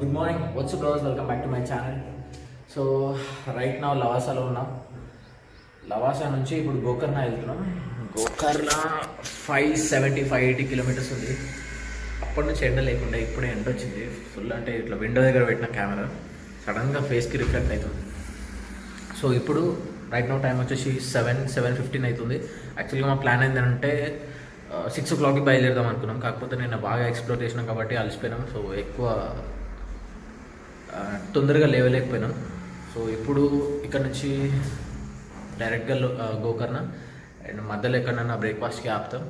Good morning what's bros welcome back to my channel so right now లవాసాలో ఉన్నాం లవాసా నుంచి ఇప్పుడు గోకర్ణ వెళ్తున్నాం Gokarna five seventy five eighty kilometres ఉంది అప్పటి నుంచి ఎండ లేకుండా ఇప్పుడే ఎండ వచ్చింది ఫుల్ అంటే ఇట్లా విండో దగ్గర పెట్టిన కెమెరా సడన్గా ఫేస్కి రిఫ్లెక్ట్ అవుతుంది సో ఇప్పుడు రైట్ నో టైం వచ్చేసి సెవెన్ సెవెన్ ఫిఫ్టీన్ అవుతుంది యాక్చువల్గా మా ప్లాన్ ఏంటంటే సిక్స్ ఓ క్లాక్కి బయలుదేరదాం అనుకున్నాం కాకపోతే నేను బాగా ఎక్స్ప్లోర్ చేసినాం కాబట్టి అలసిపోయినాం సో ఎక్కువ ఆ, తొందరగా లేవలేకపోయినాం సో ఇప్పుడు ఇక్కడ నుంచి డైరెక్ట్గా లో- ఆ, గోకర్ణ అండ్ మధ్యలో ఎక్కడన్నా బ్రేక్ఫాస్ట్కి ఆపుతాం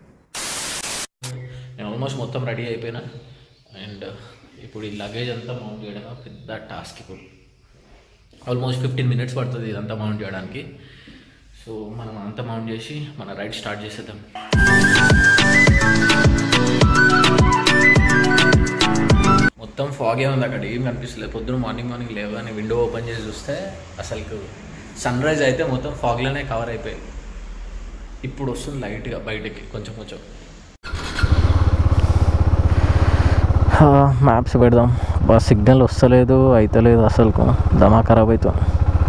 నేను ఆల్మోస్ట్ మొత్తం రెడీ అయిపోయినా అండ్ ఇప్పుడు ఈ లగేజ్ అంతా మౌంట్ చేయడం పెద్ద టాస్క్ ఇప్పుడు ఆల్మోస్ట్ ఫిఫ్టీన్ మినిట్స్ పడుతుంది ఇదంతా మౌంట్ చేయడానికి సో మనం అంతా మౌంట్ చేసి మన రైడ్ స్టార్ట్ చేసేద్దాం మొత్తం ఫాగే ఉంది అక్కడ ఏం కనిపిస్తలేదు పొద్దున మార్నింగ్ మార్నింగ్ లేవని విండో ఓపెన్ చేసి చూస్తే అసలు సన్ రైజ్ అయితే మొత్తం ఫాగ్లోనే కవర్ అయిపోయాయి ఇప్పుడు వస్తుంది లైట్గా బయటకి కొంచెం కొంచెం మ్యాప్స్ పెడదాం బా సిగ్నల్ వస్తలేదు అయితలేదు అసలు దమా ఖరాబ్ అవుతుంది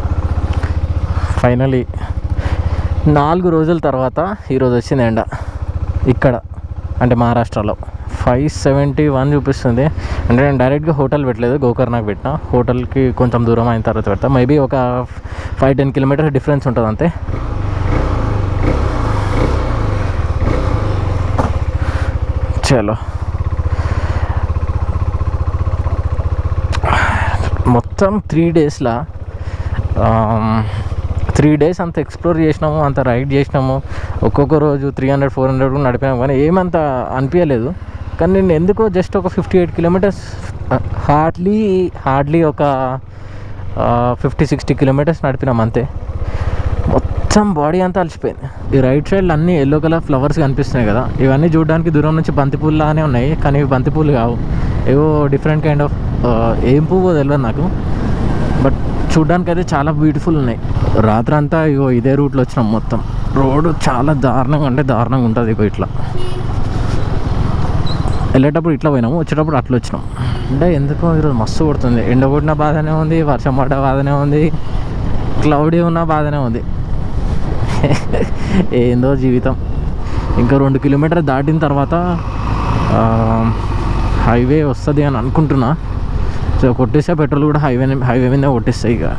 ఫైనలీ నాలుగు రోజుల తర్వాత ఈరోజు వచ్చింది ఎండ ఇక్కడ అంటే మహారాష్ట్రలో ఫైవ్ సెవెంటీ వన్ చూపిస్తుంది అంటే నేను డైరెక్ట్గా హోటల్ పెట్టలేదు గోకర్ణకు పెట్టిన హోటల్కి కొంచెం దూరం అయిన తర్వాత పెడతా మేబీ ఒక ఫైవ్ టెన్ కిలోమీటర్స్ డిఫరెన్స్ ఉంటుంది అంతే చలో మొత్తం త్రీ డేస్లో త్రీ డేస్ అంత ఎక్స్ప్లోర్ చేసినాము అంత రైడ్ చేసినాము ఒక్కొక్క రోజు త్రీ హండ్రెడ్ ఫోర్ హండ్రెడ్ కూడా నడిపినాము కానీ ఏమంత అనిపించలేదు కానీ నేను ఎందుకో జస్ట్ ఒక fifty eight kilometres hardly hardly ఒక ఫిఫ్టీ సిక్స్టీ కిలోమీటర్స్ నడిపినాం అంతే మొత్తం బాడీ అంతా అలసిపోయింది ఈ రైట్ సైడ్ అన్ని ఎల్లో కలర్ ఫ్లవర్స్ కనిపిస్తున్నాయి కదా ఇవన్నీ చూడడానికి దూరం నుంచి బంతిపూలు లాగానే ఉన్నాయి కానీ ఇవి బంతిపూలు కావు ఏవో డిఫరెంట్ కైండ్ ఆఫ్ ఏం పువ్వో తెలియదు నాకు బట్ చూడడానికి అయితే చాలా బ్యూటిఫుల్ ఉన్నాయి రాత్రి అంతా ఇగో ఇదే రూట్లో వచ్చినాం మొత్తం రోడ్డు చాలా దారుణంగా అంటే దారుణంగా ఉంటుంది ఇగో ఇట్లా వెళ్ళేటప్పుడు ఇట్లా పోయినాము వచ్చేటప్పుడు అట్లా వచ్చినాం అంటే ఎందుకో ఈరోజు మస్తు కొడుతుంది ఎండ కొట్టిన బాధనే ఉంది వర్షం పడ్డ బాధనే ఉంది క్లౌడీ ఉన్న బాధనే ఉంది ఏందో జీవితం ఇంకా రెండు కిలోమీటర్ దాటిన తర్వాత ఆ, హైవే వస్తుంది అని అనుకుంటున్నా సో కొట్టేస్తే పెట్రోల్ కూడా హైవే హైవే మీద కొట్టేస్తాయి ఇక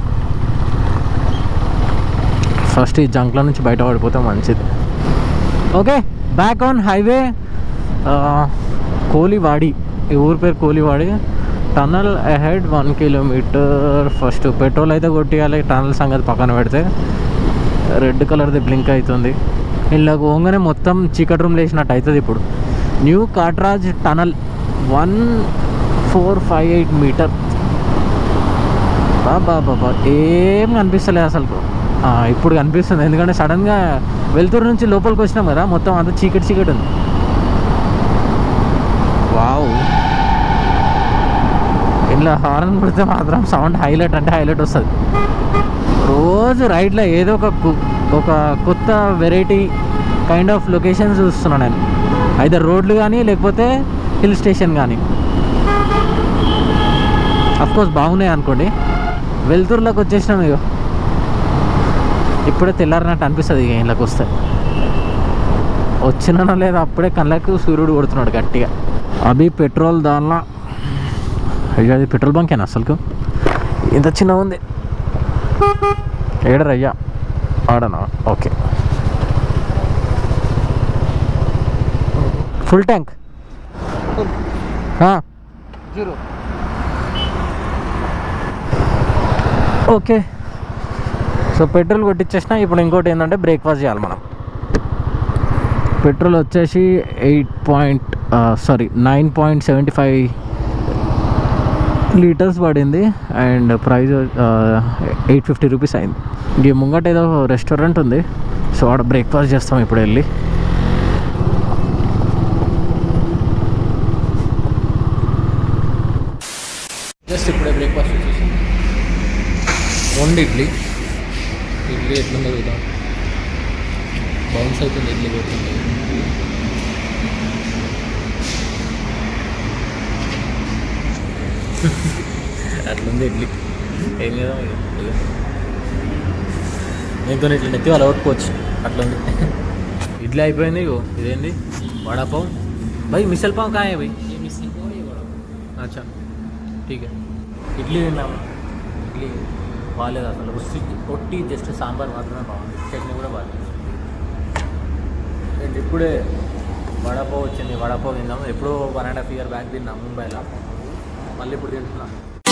ఫస్ట్ ఈ జంక్ల నుంచి బయట పడిపోతే మంచిది okay back on highway Kolivadi ఈ ఊరి పేరు Kolivadi tunnel ahead one kilometre first petrol అయితే కొట్టియాలి టనల్ సంగతి పక్కన పెడితే రెడ్ కలర్ది బ్లింక్ అవుతుంది ఇలా పోగానే మొత్తం చీకటి రూమ్ లేచినట్టు అవుతుంది ఇప్పుడు new Katraj tunnel one four five eight metre బాబా బాబా ఏం కనిపిస్తలేదు అసలు ఆ, ఇప్పుడు కనిపిస్తుంది ఎందుకంటే సడన్గా వెలుతురు నుంచి లోపలికి వచ్చినాం కదా మొత్తం అంత చీకటి చీకటి ఉంది వావ్ ఇలా హార్న్ కొడితే మాత్రం సౌండ్ హైలైట్ అంటే హైలైట్ వస్తుంది రోజు రైడ్లో ఏదో ఒక కు- ఒక కొత్త వెరైటీ కైండ్ ఆఫ్ లొకేషన్స్ చూస్తున్నాను నేను అయితే రోడ్లు కానీ లేకపోతే హిల్ స్టేషన్ కానీ కోర్స్ బాగున్నాయి అనుకోండి వెలుతురులోకి వచ్చేసినాం ఇక ఇప్పుడే తెల్లారినట్టు అనిపిస్తుంది ఇక ఇళ్ళకి వస్తే వచ్చినానో లేదా అప్పుడే కళ్ళకు సూర్యుడు కొడుతున్నాడు గట్టిగా అవి పెట్రోల్ దానిలో అయ్యో అది పెట్రోల్ బంకేనా అసలుకు ఇంత చిన్న ఉంది ఏడరయ్యా ఆడనా okay full tank zero okay so petrol కొట్టించేసిన ఇప్పుడు ఇంకోటి ఏంటంటే బ్రేక్ఫాస్ట్ చేయాలి మనం పెట్రోల్ వచ్చేసి eight point sorry nine point seventy five litres పడింది and price eight fifty rupees అయింది ఇంక ముంగట ఏదో రెస్టారెంట్ ఉంది సో ఆడ బ్రేక్ఫాస్ట్ చేస్తాం ఇప్పుడు వెళ్ళి జస్ట్ ఇప్పుడే బ్రేక్ఫాస్ట్ వచ్చేసి రెండు ఇడ్లీ ఇడ్లీ ఎట్లుందో చూద్దాం బౌన్స్ అవుతుంది ఇడ్లీ పోతుంది అట్లుంది ఇడ్లీ ఏం చేద్దాం ఇక ఇక దీంతో ఇట్లా నెత్తి వాళ్ళు కొట్టుకోవచ్చు అట్లుంది ఇడ్లీ అయిపోయింది ఇగో ఇదేంది వడాపావ్ భయ్ మిసల్ పావ్ కాయ భయ్ అచ్చా ఠీక్ ఇడ్లీ తిన్నాము ఇడ్లీ బాగాలేదు అసలు రుచి ఒట్టి జస్ట్ సాంబార్ మాత్రమే బాగుంది చట్నీ కూడా బాగాలేదు అండ్ ఇప్పుడే వడాపావ్ వచ్చింది వడాపావ్ తిన్నాం ఎప్పుడో one and half year back తిన్నాం ముంబైలో మళ్ళీ ఇప్పుడు తింటున్నాం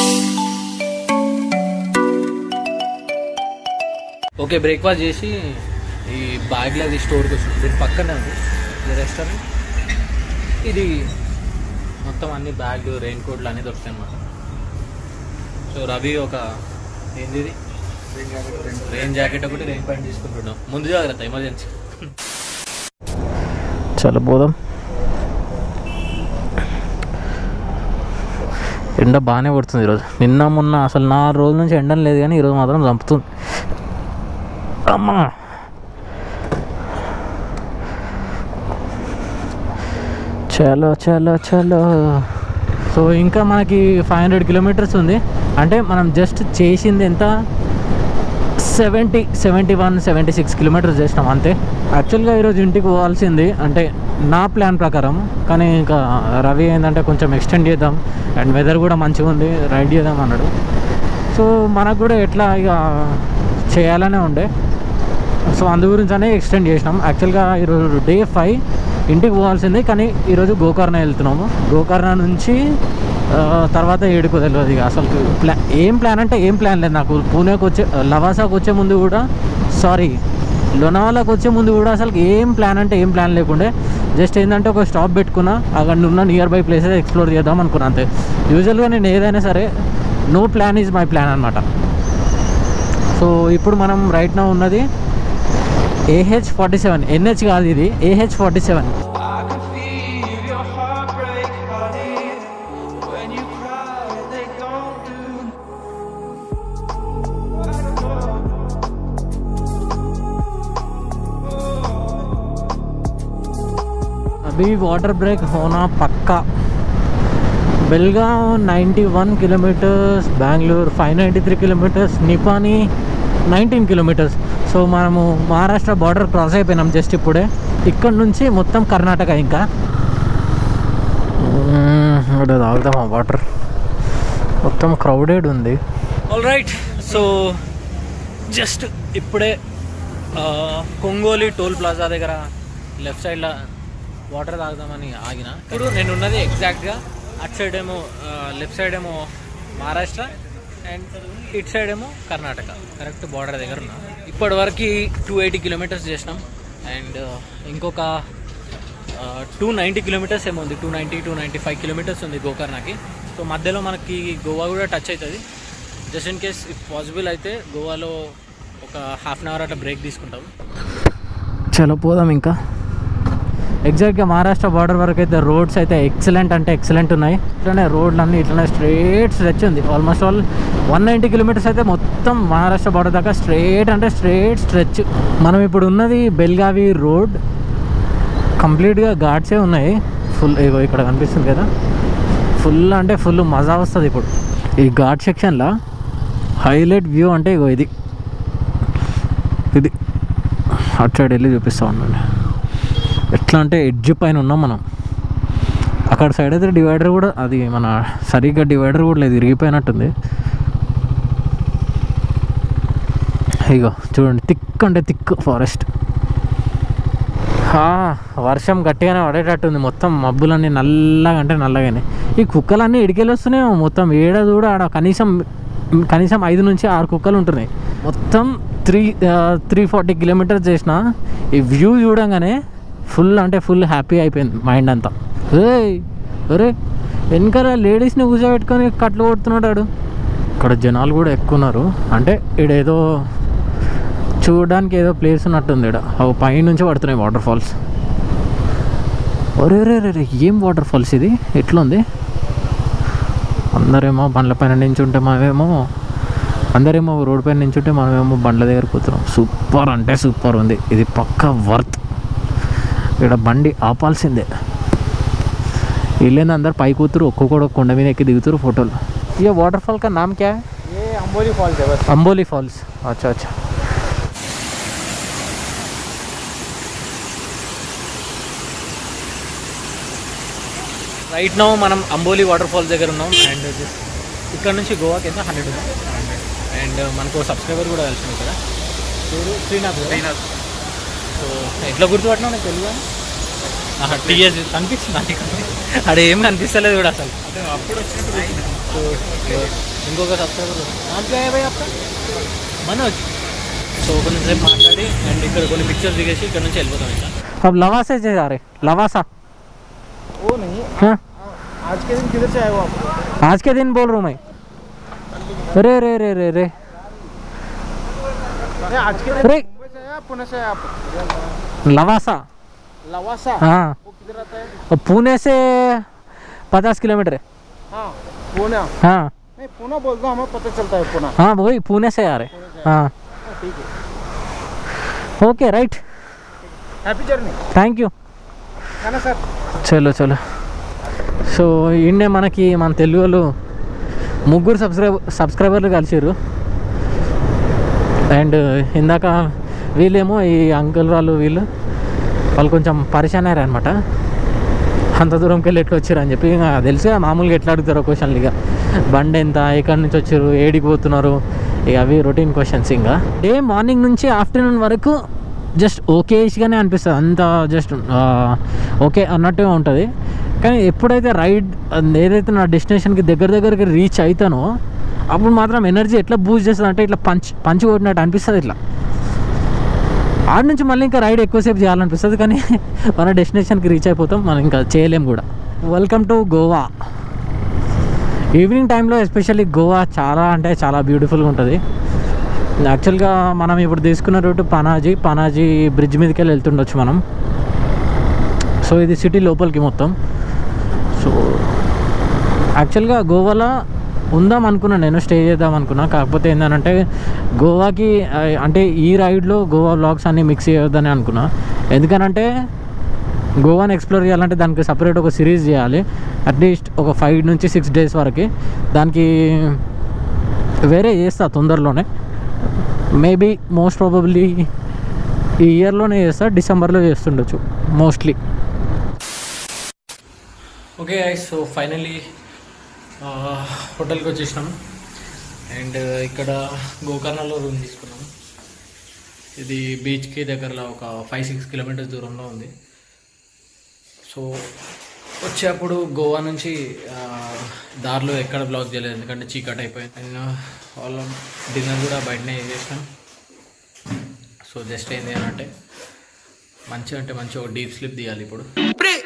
ఓకే బ్రేక్ఫాస్ట్ చేసి ఈ బ్యాగ్లో అది స్టోర్కి వచ్చింది దీని పక్కనే ఉంది ఇది రెస్టారెంట్ ఇది మొత్తం అన్ని బ్యాగ్ రెయిన్ కోట్లు అన్నీ దొరుకుతాయి అన్నమాట సో రవి ఒక ఏంది ఇది రెయిన్ జాకెట్ ఒకటి రెయిన్ ప్యాంట్ తీసుకుంటున్నాం ముందు జాగ్రత్త ఎమర్జెన్సీ చాలా పోదాం ఎండ బాగానే పడుతుంది ఈరోజు నిన్న మొన్న అసలు నాలుగు రోజుల నుంచి ఎండ లేదు కానీ ఈరోజు మాత్రం చంపుతుంది అమ్మా చలో చలో చలో సో ఇంకా మనకి ఫైవ్ హండ్రెడ్ కిలోమీటర్స్ ఉంది అంటే మనం జస్ట్ చేసింది ఎంత seventy seventy one seventy six kilometers చేసినాం అంతే యాక్చువల్గా ఈరోజు ఇంటికి పోవాల్సింది అంటే నా ప్లాన్ ప్రకారం కానీ ఇంకా రవి ఏంటంటే కొంచెం ఎక్స్టెండ్ చేద్దాం అండ్ వెదర్ కూడా మంచిగా ఉంది రైడ్ చేద్దాం అన్నాడు సో మనకు కూడా ఎట్లా ఇక చేయాలనే ఉండే సో అందు గురించి అనే ఎక్స్టెండ్ చేసినాం యాక్చువల్గా ఈరోజు డే ఫైవ్ ఇంటికి పోవాల్సింది కానీ ఈరోజు గోకర్ణ వెళ్తున్నాము గోకర్ణ నుంచి ఆ, తర్వాత ఏడుకు తెలియదు ఇక అసలు ప్లా ఏం ప్లాన్ అంటే ఏం ప్లాన్ లేదు నాకు పూణేకి వచ్చే లవాసాకు వచ్చే ముందు కూడా సారీ లోనావాలాకు వచ్చే ముందు కూడా అసలు ఏం ప్లాన్ అంటే ఏం ప్లాన్ లేకుండే జస్ట్ ఏంటంటే ఒక స్టాప్ పెట్టుకున్నా అక్కడ ఉన్న నియర్ బై ప్లేసెస్ ఎక్స్ప్లోర్ చేద్దాం అనుకున్నా అంతే యూజువల్గా నేను ఏదైనా సరే no plan is my plan అనమాట సో ఇప్పుడు మనం రైట్ నా ఉన్నది ఏహెచ్ ఫార్టీ సెవెన్ ఎన్హెచ్ కాదు ఇది AH forty seven I can feel your heartbreak, honey. When you cry, they don't do. अभी वाटर ब्रेक होना पक्का Belgaum 91 kilometers Bengaluru five ninety three kilometers Nipani nineteen kilometers so మనము మహారాష్ట్ర బార్డర్ క్రాస్ అయిపోయినాం just ఇప్పుడే ఇక్కడ నుంచి మొత్తం కర్ణాటక ఇంకా ఇక్కడ తాగుదామా వాటర్ మొత్తం క్రౌడెడ్ ఉంది ఆల్ రైట్ సో జస్ట్ ఇప్పుడే ఆ, కొంగోలి టోల్ ప్లాజా దగ్గర లెఫ్ట్ సైడ్లో వాటర్ తాగుదామని ఆగిన ఇప్పుడు నేను ఉన్నది ఎగ్జాక్ట్గా అటు సైడ్ ఏమో లెఫ్ట్ సైడ్ ఏమో మహారాష్ట్ర అండ్ ఇటు సైడ్ ఏమో కర్ణాటక కరెక్ట్ బార్డర్ దగ్గర ఉన్నా ఇప్పటి వరకు టూ ఎయిటీ కిలోమీటర్స్ చేసినాం అండ్ ఇంకొక టూ నైంటీ కిలోమీటర్స్ ఏమో ఉంది two ninety two ninety five kilometers ఉంది గోకర్ణకి సో మధ్యలో మనకి గోవా కూడా టచ్ అవుతుంది just in case if possible అయితే గోవాలో ఒక హాఫ్ అన్ అవర్ అట్లా బ్రేక్ తీసుకుంటాం చలో పోదాం ఇంకా ఎగ్జాక్ట్గా మహారాష్ట్ర బార్డర్ వరకు అయితే రోడ్స్ అయితే ఎక్సలెంట్ అంటే ఎక్సలెంట్ ఉన్నాయి ఇట్లనే రోడ్లు అన్నీ ఇట్లనే స్ట్రేట్ స్ట్రెచ్ ఉంది almost all one ninety kilometers అయితే మొత్తం మహారాష్ట్ర బార్డర్ దాకా స్ట్రేట్ అంటే స్ట్రేట్ స్ట్రెచ్ మనం ఇప్పుడు ఉన్నది బెల్గావి రోడ్ కంప్లీట్గా ఘాట్సే ఉన్నాయి ఫుల్ ఇగో ఇక్కడ కనిపిస్తుంది కదా ఫుల్ అంటే ఫుల్ మజా వస్తుంది ఇప్పుడు ఈ ఘాట్ సెక్షన్లో హైలైట్ వ్యూ అంటే ఇగో ఇది ఇది అటు సైడ్ వెళ్ళి చూపిస్తా ఉన్నాను ఎట్లా అంటే ఎడ్జ్ పైన ఉన్నాం మనం అక్కడ సైడ్ అయితే డివైడర్ కూడా అది మన సరిగ్గా డివైడర్ కూడా లేదు ఇరిగిపోయినట్టుంది ఇగో చూడండి థిక్ అంటే థిక్ ఫారెస్ట్ వర్షం గట్టిగానే పడేటట్టుంది మొత్తం మబ్బులన్నీ నల్లగా అంటే నల్లగానే ఈ కుక్కలన్నీ ఇడికెళ్ళి వస్తున్నాయి మొత్తం ఏడ చూడ ఆడ కనీసం కనీసం ఐదు నుంచి ఆరు కుక్కలు ఉంటున్నాయి మొత్తం త్రీ త్రీ ఫార్టీ కిలోమీటర్స్ చేసిన ఈ వ్యూ చూడంగానే ఫుల్ అంటే ఫుల్ హ్యాపీ అయిపోయింది మైండ్ అంతా ఏయ్ అరే వెనకాల లేడీస్ని కూర్చోబెట్టుకొని కట్లు కొడుతున్నాడు వాడు ఇక్కడ జనాలు కూడా ఎక్కువ ఉన్నారు అంటే ఈడేదో చూడడానికి ఏదో ప్లేస్ ఉన్నట్టుంది ఇక్కడ అవి పైనుంచి పడుతున్నాయి వాటర్ ఫాల్స్ ఒరే రే రే ఏం వాటర్ ఫాల్స్ ఇది ఎట్లుంది అందరేమో బండ్ల పైన నించుంటే మనమేమో అందరేమో రోడ్ పైన నించుంటే మనమేమో బండ్ల దగ్గర కూర్చున్నాం సూపర్ అంటే సూపర్ ఉంది ఇది పక్క వర్త్ ఇక్కడ బండి ఆపాల్సిందే వీళ్ళేంది అందరు పై కూతురు ఒక్కొక్కడు కొండ మీద ఎక్కి దిగుతారు ఫోటోలు ये वाटरफॉल का नाम क्या है ये अम्बोली फॉल्स है बस अंबोली फॉल्स अच्छा अच्छा రైట్ నో మనం అంబోలి వాటర్ ఫాల్స్ దగ్గర ఉన్నాం అండ్ ఇక్కడ నుంచి గోవాకి ఎంత హండ్రెడ్ అండ్ మనకు సబ్స్క్రైబర్ కూడా కలిసింది ఇక్కడ పేరు శ్రీనాథ్ శ్రీనాథ్ సో ఎట్లా గుర్తుపట్టినావు నాకు తెలియదు టీఎస్ కనిపిస్తుంది నాకు అక్కడ ఏం కనిపిస్తలేదు కూడా అసలు అప్పుడు వచ్చినట్టు तो ఇంకొక సబ్స్క్రైబర్ నామ్ క్యా హై భాయ్ ఆప్కా మనోజ్ సో కొంచెంసేపు మాట్లాడి అండ్ ఇక్కడ కొన్ని పిక్చర్స్ దిగేసి ఇక్కడ నుంచి వెళ్ళిపోతాం ఇంకా अब लवासा से जा रहे लवासा वो नहीं हाँ आज के दिन किधर से आए हो आप आज के दिन बोल रहा हूँ मैं अरे रे रे रे रे अरे आज के दिन अरे मुंबई से आए आप पुणे से आए आप लवासा लवासा हाँ वो किधर आता है और पुणे से पचास किलोमीटर है हाँ पुणे हाँ नहीं पुणे बोल दो हमें पता चलता है पुणे हाँ वही पुणे से आ रहे हाँ हाँ, ठीक है okay right happy journey thank you है ना सर చలో చలో సో ఈయనే మనకి మన తెలుగు వాళ్ళు ముగ్గురు సబ్స్క్రైబ్ సబ్స్క్రైబర్లు కలిసిర్రు అండ్ ఇందాక వీళ్ళేమో ఈ అంకుల్ వాళ్ళు వీళ్ళు వాళ్ళు కొంచెం పరిశాన్ అయ్యారు అనమాట అంత దూరంకి వెళ్ళి ఎట్లా వచ్చారు అని చెప్పి ఇంకా తెలుసుగా మామూలుగా ఎట్లా అడుగుతారో క్వశ్చన్లు ఇక బండి ఎంత ఎక్కడి నుంచి వచ్చారు ఏడికి పోతున్నారు ఇక అవి రొటీన్ క్వశ్చన్స్ ఇంకా డే మార్నింగ్ నుంచి ఆఫ్టర్నూన్ వరకు జస్ట్ ఓకేష్గానే అనిపిస్తుంది అంత జస్ట్ ఓకే అన్నట్టుగా ఉంటుంది కానీ ఎప్పుడైతే రైడ్ ఏదైతే నా డెస్టినేషన్కి దగ్గర దగ్గరికి రీచ్ అవుతానో అప్పుడు మాత్రం ఎనర్జీ ఎట్లా బూస్ట్ చేస్తుంది అంటే ఇట్లా పంచ్ పంచి కొట్టినట్టు అనిపిస్తుంది ఇట్లా ఆడ నుంచి మళ్ళీ ఇంకా రైడ్ ఎక్కువసేపు చేయాలనిపిస్తుంది కానీ మన డెస్టినేషన్కి రీచ్ అయిపోతాం మనం ఇంకా చేయలేం కూడా వెల్కమ్ టు గోవా ఈవినింగ్ టైంలో ఎస్పెషల్లీ గోవా చాలా అంటే చాలా బ్యూటిఫుల్గా ఉంటుంది యాక్చువల్గా మనం ఇప్పుడు తీసుకున్న రూట్ పనాజీ పనాజీ బ్రిడ్జ్ మీదకి వెళ్ళి వెళ్తుండొచ్చు మనం సో ఇది సిటీ లోపలికి మొత్తం సో యాక్చువల్గా గోవాలో ఉందాం అనుకున్నా నేను స్టే చేద్దాం అనుకున్నా కాకపోతే ఏంటంటే గోవాకి ఆ, అంటే ఈ రైడ్లో గోవా బ్లాగ్స్ అన్నీ మిక్స్ చేయొద్దని అనుకున్నా ఎందుకనంటే గోవాని ఎక్స్ప్లోర్ చేయాలంటే దానికి సపరేట్ ఒక సిరీస్ చేయాలి అట్లీస్ట్ ఒక ఫైవ్ నుంచి సిక్స్ డేస్ వరకు దానికి వేరే చేస్తా తొందరలోనే మేబీ మోస్ట్ ప్రాబబ్లీ ఈ ఇయర్లోనే చేస్తా డిసెంబర్లో చేస్తుండొచ్చు మోస్ట్లీ ఓకే సో ఫైనలీ హోటల్కి వచ్చేసినాం అండ్ ఇక్కడ గోకర్ణలో రూమ్ తీసుకున్నాం ఇది బీచ్కి దగ్గరలో ఒక ఫైవ్ సిక్స్ కిలోమీటర్స్ దూరంలో ఉంది సో వచ్చేప్పుడు గోవా నుంచి ఆ, దారిలో ఎక్కడ బ్లాక్ చేయలేదు ఎందుకంటే చీకట్ అయిపోయింది అండ్ వాళ్ళ డిన్నర్ కూడా బయటనే చేసినాం సో జస్ట్ ఏంది అని అంటే మంచిగా అంటే మంచి ఒక డీప్ స్లిప్ తీయాలి ఇప్పుడు